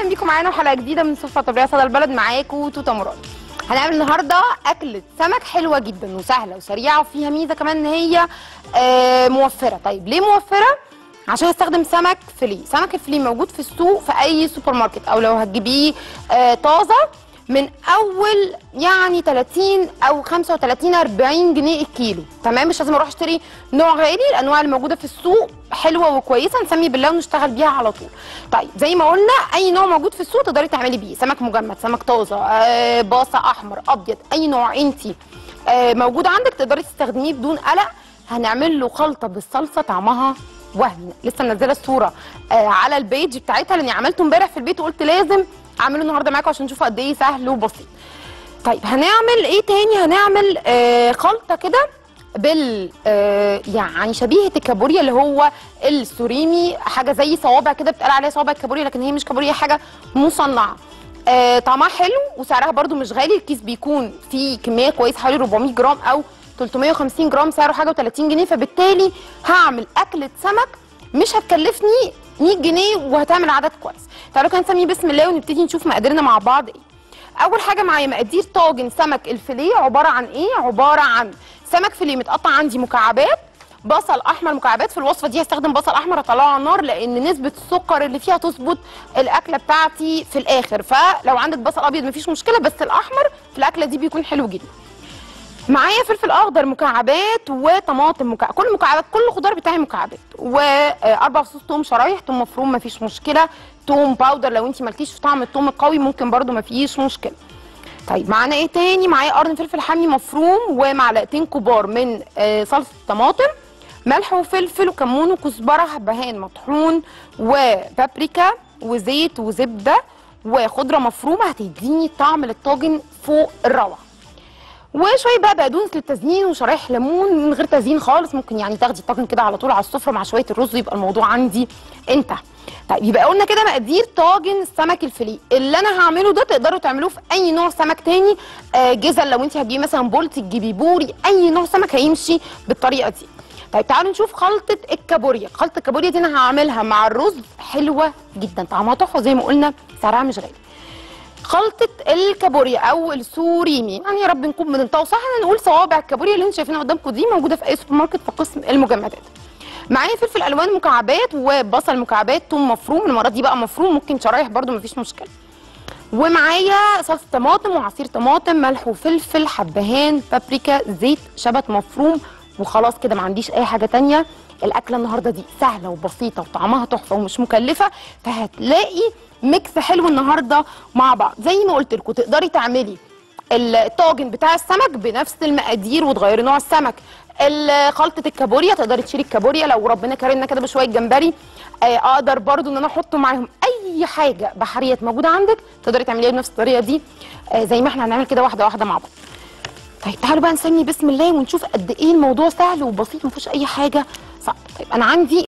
اهلا بيكم معانا وحلقه جديده من صفه طبيعيه صدى البلد معاكم توته مراد هنعمل النهارده اكله سمك حلوه جدا وسهله وسريعه وفيها ميزه كمان ان هي آه موفره طيب ليه موفره عشان هستخدم سمك فيليه سمك الفيليه موجود في السوق في اي سوبر ماركت او لو هتجيبيه آه طازه من اول يعني 30 او 35 40 جنيه الكيلو تمام مش لازم اروح اشتري نوع غالي الانواع اللي موجوده في السوق حلوه وكويسه نسمي بالله ونشتغل بيها على طول طيب زي ما قلنا اي نوع موجود في السوق تقدري تعملي بيه سمك مجمد سمك طازه آه باصه احمر ابيض اي نوع انت آه موجود عندك تقدري تستخدميه بدون قلق هنعمل له خلطه بالصلصه طعمها وهمي لسه منزله الصوره آه على البيج بتاعتها لاني عملته امبارح في البيت وقلت لازم اعمله النهارده معاكم عشان تشوفوا قد ايه سهل وبسيط طيب هنعمل ايه تاني هنعمل آه خلطه كده بال آه يعني شبيهه الكابوريا اللي هو السوريمي حاجه زي صوابع كده بتقال عليها صوابع الكابوريا لكن هي مش كابوريا حاجه مصنعه آه طعمها حلو وسعرها برده مش غالي الكيس بيكون فيه كميه كويسه حوالي 400 جرام او 350 جرام سعره حاجه و30 جنيه فبالتالي هعمل اكله سمك مش هتكلفني 100 جنيه وهتعمل عدد كويس تعالوا كده نسمي بسم الله ونبتدي نشوف مقاديرنا مع بعض ايه اول حاجه معايا مقادير طاجن سمك الفيليه عباره عن ايه عباره عن سمك فيليه متقطع عندي مكعبات بصل احمر مكعبات في الوصفه دي هستخدم بصل احمر اطلعه على النار لان نسبه السكر اللي فيها تظبط الاكله بتاعتي في الاخر فلو عندك بصل ابيض مفيش مشكله بس الاحمر في الاكله دي بيكون حلو جدا معايا فلفل اخضر مكعبات وطماطم مكعب كل مكعبات كل خضار بتاعي مكعبات واربع فصوص توم شرايح توم مفروم مفيش مشكله توم باودر لو انت مالكيش في طعم التوم القوي ممكن برده مفيش مشكله طيب معانا ايه تاني معايا قرن فلفل حامي مفروم ومعلقتين كبار من آه صلصه طماطم ملح وفلفل وكمون وكزبره حبهان مطحون وبابريكا وزيت وزبده وخضره مفرومه هتديني طعم للطاجن فوق الروعه وشويه بقى بقدونس للتزيين وشرايح ليمون من غير تزيين خالص ممكن يعني تاخدي الطاجن كده على طول على السفره مع شويه الرز يبقى الموضوع عندي انتهى طيب يبقى قلنا كده مقادير طاجن السمك الفيليه اللي انا هعمله ده تقدروا تعملوه في اي نوع سمك تاني آه جزل لو انت هتجيبي مثلا بولتي تجيبي بوري اي نوع سمك هيمشي بالطريقه دي طيب تعالوا نشوف خلطه الكابوريا خلطه الكابوريا دي انا هعملها مع الرز حلوه جدا طعمها تحفه زي ما قلنا سعرها مش غالي خلطه الكابوريا او السوريمي يعني يا رب نكون بننطقه صح نقول صوابع الكابوريا اللي انتم شايفينها قدامكم دي موجوده في اي سوبر ماركت في قسم المجمدات معايا فلفل الوان مكعبات وبصل مكعبات ثوم مفروم المره دي بقى مفروم ممكن شرايح برده مفيش مشكله ومعايا صلصه طماطم وعصير طماطم ملح وفلفل حبهان بابريكا زيت شبت مفروم وخلاص كده ما عنديش اي حاجه تانية الاكله النهارده دي سهله وبسيطه وطعمها تحفه ومش مكلفه فهتلاقي ميكس حلو النهارده مع بعض زي ما قلت لكم تقدري تعملي الطاجن بتاع السمك بنفس المقادير وتغيري نوع السمك خلطه الكابوريا تقدري تشيلي الكابوريا لو ربنا كرمنا كده بشويه جمبري اقدر برضو ان انا احطه معاهم اي حاجه بحريات موجوده عندك تقدري تعمليها بنفس الطريقه دي زي ما احنا هنعمل كده واحده واحده مع بعض طيب تعالوا بقى نسمي بسم الله ونشوف قد ايه الموضوع سهل وبسيط ما فيهوش اي حاجه صعبه طيب انا عندي